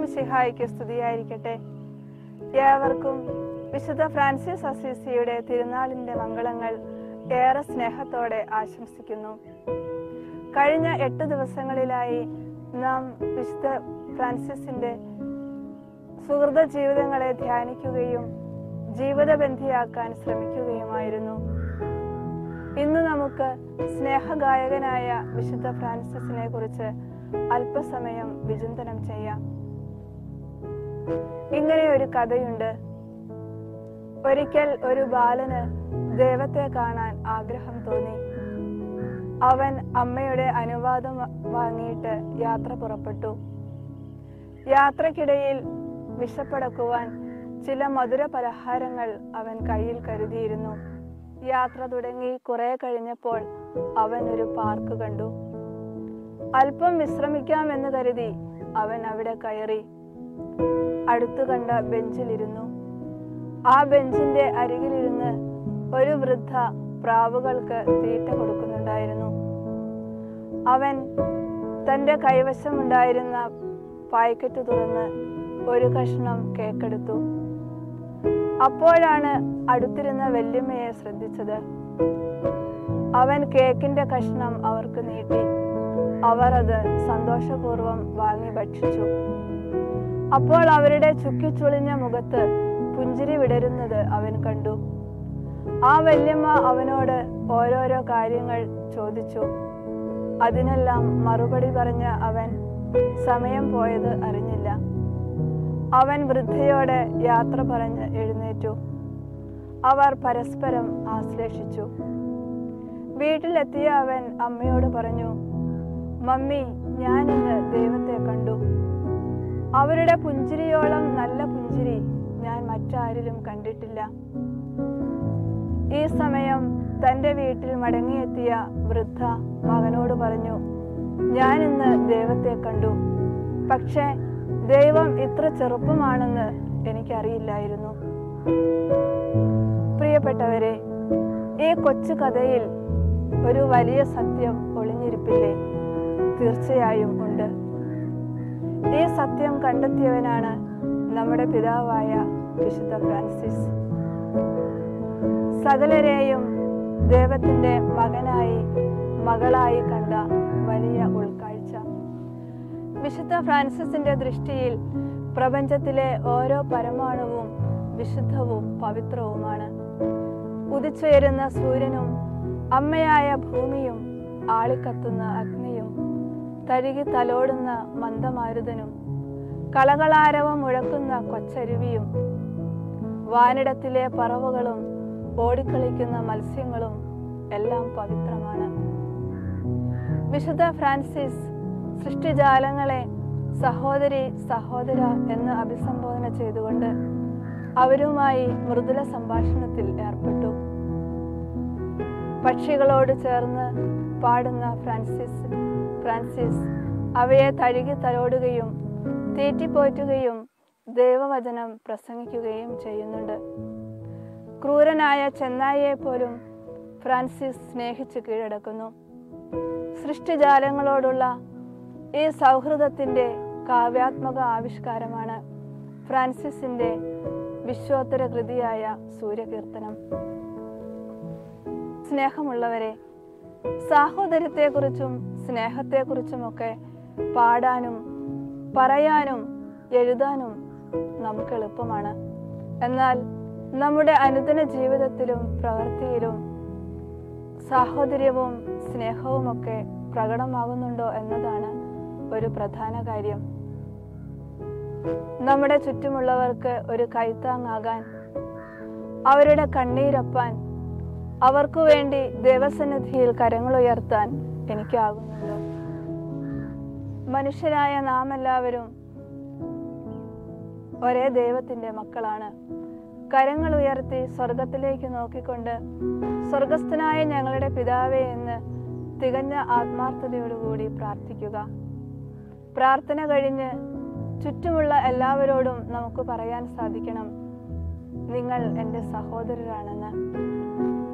മിശിഹായിക്ക് സ്തുതിയായിരിക്കട്ടെ ഏവർക്കും വിശുദ്ധ ഫ്രാൻസിസ് അസീസിയുടെ തിരുനാളിന്റെ മംഗളങ്ങൾ ഏറെ സ്നേഹത്തോടെ ആശംസിക്കുന്നു കഴിഞ്ഞ എട്ട് ദിവസങ്ങളിലായി നാം വിശുദ്ധ ഫ്രാൻസിസിന്റെ സുഹൃത ജീവിതങ്ങളെ ധ്യാനിക്കുകയും ജീവിതബന്ധിയാക്കാൻ ശ്രമിക്കുകയുമായിരുന്നു ഇന്ന് നമുക്ക് സ്നേഹഗായകനായ വിശുദ്ധ ഫ്രാൻസിസിനെ കുറിച്ച് അല്പസമയം വിചിന്തനം ചെയ്യാം ഇങ്ങനെ ഒരു കഥയുണ്ട് ഒരിക്കൽ ഒരു ബാലന് ദൈവത്തെ കാണാൻ ആഗ്രഹം തോന്നി അവൻ അമ്മയുടെ അനുവാദം വ- വാങ്ങിയിട്ട് യാത്ര പുറപ്പെട്ടു യാത്രക്കിടയിൽ വിശപ്പടക്കുവാൻ ചില മധുര പലഹാരങ്ങൾ അവൻ കയ്യിൽ കരുതിയിരുന്നു യാത്ര തുടങ്ങി കുറെ കഴിഞ്ഞപ്പോൾ അവൻ ഒരു പാർക്ക് കണ്ടു അല്പം വിശ്രമിക്കാമെന്ന് കരുതി അവൻ അവിടെ കയറി അടുത്തു കണ്ട ബെഞ്ചിലിരുന്നു ആ ബെഞ്ചിന്റെ അരികിലിരുന്ന് ഒരു വൃദ്ധ പ്രാവുകൾക്ക് തീറ്റ കൊടുക്കുന്നുണ്ടായിരുന്നു അവൻ തന്റെ കൈവശമുണ്ടായിരുന്ന പായ്ക്കറ്റ് തുറന്ന് ഒരു കഷ്ണം കേക്കെടുത്തു അപ്പോഴാണ് അടുത്തിരുന്ന വല്യമ്മയെ ശ്രദ്ധിച്ചത് അവൻ കേക്കിന്റെ കഷ്ണം അവർക്ക് നീട്ടി അവർ അത് സന്തോഷപൂർവ്വം വാങ്ങി ഭക്ഷിച്ചു അപ്പോൾ അവരുടെ ചുക്കിച്ചുളിഞ്ഞ മുഖത്ത് പുഞ്ചിരി വിടരുന്നത് അവൻ കണ്ടു ആ വല്യമ്മ അവനോട് ഓരോരോ കാര്യങ്ങൾ ചോദിച്ചു അതിനെല്ലാം മറുപടി പറഞ്ഞ അവൻ സമയം പോയത് അറിഞ്ഞില്ല അവൻ വൃദ്ധയോടെ യാത്ര പറഞ്ഞ് എഴുന്നേറ്റു അവർ പരസ്പരം ആശ്ലേഷിച്ചു വീട്ടിലെത്തിയ അവൻ അമ്മയോട് പറഞ്ഞു മമ്മി ഞാൻ ഇന്ന് ദൈവത്തെ കണ്ടു അവരുടെ പുഞ്ചിരിയോളം നല്ല പുഞ്ചിരി ഞാൻ മറ്റാരിലും കണ്ടിട്ടില്ല ഈ സമയം തന്റെ വീട്ടിൽ മടങ്ങിയെത്തിയ വൃദ്ധ മകനോട് പറഞ്ഞു ഞാൻ ഇന്ന് ദൈവത്തെ കണ്ടു പക്ഷേ ദൈവം ഇത്ര ചെറുപ്പമാണെന്ന് എനിക്കറിയില്ലായിരുന്നു പ്രിയപ്പെട്ടവരെ ഈ കൊച്ചു കഥയിൽ ഒരു വലിയ സത്യം ഒളിഞ്ഞിരിപ്പില്ലേ തീർച്ചയായും ഉണ്ട് ഈ സത്യം കണ്ടെത്തിയവനാണ് നമ്മുടെ പിതാവായ വിശുദ്ധ ഫ്രാൻസിസ് സകലരെയും ദൈവത്തിന്റെ മകനായി മകളായി കണ്ട വലിയ ഉൾക്കാഴ്ച വിശുദ്ധ ഫ്രാൻസിസിന്റെ ദൃഷ്ടിയിൽ പ്രപഞ്ചത്തിലെ ഓരോ പരമാണുവും വിശുദ്ധവും പവിത്രവുമാണ് ഉദിച്ചുയരുന്ന സൂര്യനും അമ്മയായ ഭൂമിയും ആളിക്കത്തുന്ന അഗ്നിയും തഴുകി തലോടുന്ന മന്ദമാരുതനും കളകളാരവം മുഴക്കുന്ന കൊച്ചരുവിയും വാനിടത്തിലെ പറവുകളും ഓടിക്കളിക്കുന്ന മത്സ്യങ്ങളും എല്ലാം പവിത്രമാണ് വിശുദ്ധ ഫ്രാൻസിസ് സൃഷ്ടിജാലങ്ങളെ സഹോദരി സഹോദര എന്ന് അഭിസംബോധന ചെയ്തുകൊണ്ട് അവരുമായി മൃദുല സംഭാഷണത്തിൽ ഏർപ്പെട്ടു പക്ഷികളോട് ചേർന്ന് പാടുന്ന ഫ്രാൻസിസ് ഫ്രാൻസിസ് അവയെ തഴുകി തലോടുകയും തീറ്റിപ്പോറ്റുകയും ദൈവവചനം പ്രസംഗിക്കുകയും ചെയ്യുന്നുണ്ട് ക്രൂരനായ ചെന്നായിയെ പോലും ഫ്രാൻസിസ് സ്നേഹിച്ച് കീഴടക്കുന്നു സൃഷ്ടിജാലങ്ങളോടുള്ള ഈ സൗഹൃദത്തിന്റെ കാവ്യാത്മക ആവിഷ്കാരമാണ് ഫ്രാൻസിസിന്റെ വിശ്വോത്തര കൃതിയായ സൂര്യകീർത്തനം സ്നേഹമുള്ളവരെ സാഹോദര്യത്തെക്കുറിച്ചും സ്നേഹത്തെക്കുറിച്ചുമൊക്കെ പാടാനും പറയാനും എഴുതാനും നമുക്ക് എളുപ്പമാണ് എന്നാൽ നമ്മുടെ അനുദിന ജീവിതത്തിലും പ്രവൃത്തിയിലും സാഹോദര്യവും സ്നേഹവുമൊക്കെ പ്രകടമാകുന്നുണ്ടോ എന്നതാണ് ഒരു പ്രധാന കാര്യം നമ്മുടെ ചുറ്റുമുള്ളവർക്ക് ഒരു കൈത്താങ്ങാകാൻ അവരുടെ കണ്ണീരപ്പാൻ അവർക്കു വേണ്ടി ദേവസന്നിധിയിൽ കരങ്ങളുയർത്താൻ എനിക്കാകുന്നുണ്ടോ മനുഷ്യരായ നാം എല്ലാവരും ഒരേ ദൈവത്തിന്റെ മക്കളാണ് കരങ്ങൾ ഉയർത്തി സ്വർഗത്തിലേക്ക് നോക്കിക്കൊണ്ട് സ്വർഗസ്ഥനായ ഞങ്ങളുടെ പിതാവേ എന്ന് തികഞ്ഞ ആത്മാർത്ഥതയോടുകൂടി പ്രാർത്ഥിക്കുക പ്രാർത്ഥന കഴിഞ്ഞ് ചുറ്റുമുള്ള എല്ലാവരോടും നമുക്ക് പറയാൻ സാധിക്കണം നിങ്ങൾ എൻ്റെ സഹോദരരാണെന്ന്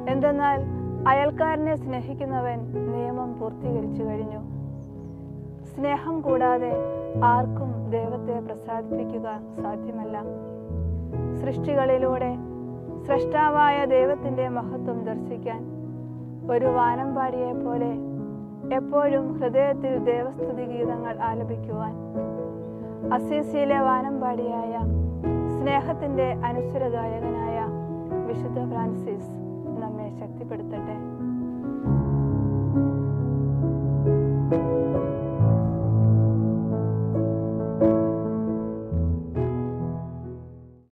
എന്തെന്നാൽ അയൽക്കാരനെ സ്നേഹിക്കുന്നവൻ നിയമം പൂർത്തീകരിച്ചു കഴിഞ്ഞു സ്നേഹം കൂടാതെ ആർക്കും ദൈവത്തെ പ്രസാദിപ്പിക്കുക സാധ്യമല്ല സൃഷ്ടികളിലൂടെ സൃഷ്ടാവായ ദൈവത്തിന്റെ മഹത്വം ദർശിക്കാൻ ഒരു വാനമ്പാടിയെ പോലെ എപ്പോഴും ഹൃദയത്തിൽ ദേവസ്തുതി ഗീതങ്ങൾ ആലപിക്കുവാൻ അസീസിയിലെ വാനമ്പാടിയായ സ്നേഹത്തിന്റെ അനുസര ഗായകനായ വിശുദ്ധ ഫ്രാൻസിസ് നമ്മെ ശക്തിപ്പെടുത്തട്ടെ